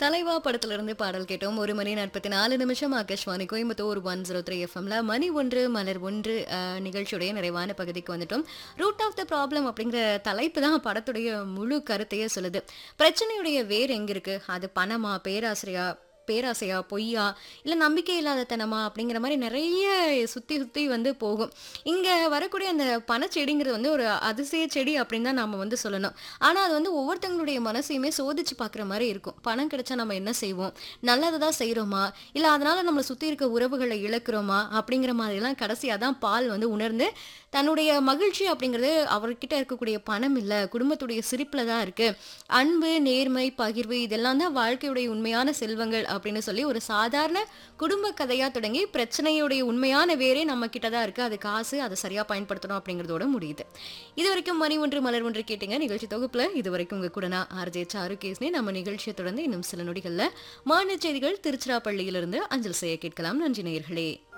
தலைவா படத்துல இருந்து பாடல் கேட்டோம் ஒரு மணி நாற்பத்தி நாலு நிமிஷம் Akashvani Coimbatore one zero three எஃப்எம்ல மணி ஒன்று மலர் ஒன்று அஹ், நிகழ்ச்சியுடைய நிறைவான பகுதிக்கு வந்துட்டோம் ரூட் ஆஃப் த ப்ராப்ளம் அப்படிங்கிற தலைப்பு தான் படத்துடைய முழு கருத்தையே சொல்லுது பிரச்சனையுடைய வேர் எங்க இருக்கு அது பணமா பேராசிரியா பேராசையா பொய்யா இல்லை நம்பிக்கை இல்லாதத்தனமா அப்படிங்கிற மாதிரி நிறைய சுற்றி சுற்றி வந்து போகும் இங்கே வரக்கூடிய அந்த பணச்செடிங்கிறது வந்து ஒரு அதிசய செடி அப்படின்னு தான் நம்ம வந்து சொல்லணும் ஆனால் அது வந்து ஒவ்வொருத்தங்களுடைய மனசையுமே சோதிச்சு பார்க்குற மாதிரி இருக்கும் பணம் கிடைச்சா நம்ம என்ன செய்வோம் நல்லதை தான் செய்கிறோமா இல்லை அதனால் நம்மளை சுற்றி இருக்க உறவுகளை இழக்கிறோமா அப்படிங்கிற மாதிரிலாம் கடைசியாக தான் பால் வந்து உணர்ந்து தன்னுடைய மகிழ்ச்சி அப்படிங்கிறது அவர்கிட்ட இருக்கக்கூடிய பணம் இல்லை குடும்பத்துடைய சிரிப்பில் தான் இருக்கு அன்பு நேர்மை பகிர்வு இதெல்லாம் தான் வாழ்க்கையுடைய உண்மையான செல்வங்கள் அப்படின்னு சொல்லி ஒரு சாதாரண குடும்ப கதையா தொடங்கி பிரச்சனையுடைய உண்மையான வேரே நம்ம கிட்ட தான் இருக்கு அது காசு அதை சரியா பயன்படுத்தணும் அப்படிங்கிறதோட முடியுது இது வரைக்கும் மணி ஒன்று மலர் ஒன்று கேட்டீங்க நிகழ்ச்சி தொகுப்புல இது வரைக்கும் உங்க கூட நான் ஆர்ஜே சாரு கேஸ்னே நம்ம நிகழ்ச்சியை தொடர்ந்து இன்னும் சில நொடிகள்ல மாநில செய்திகள் திருச்சிராப்பள்ளியிலிருந்து அஞ்சல் செய்ய கேட்கலாம் நன்றி நேயர்களே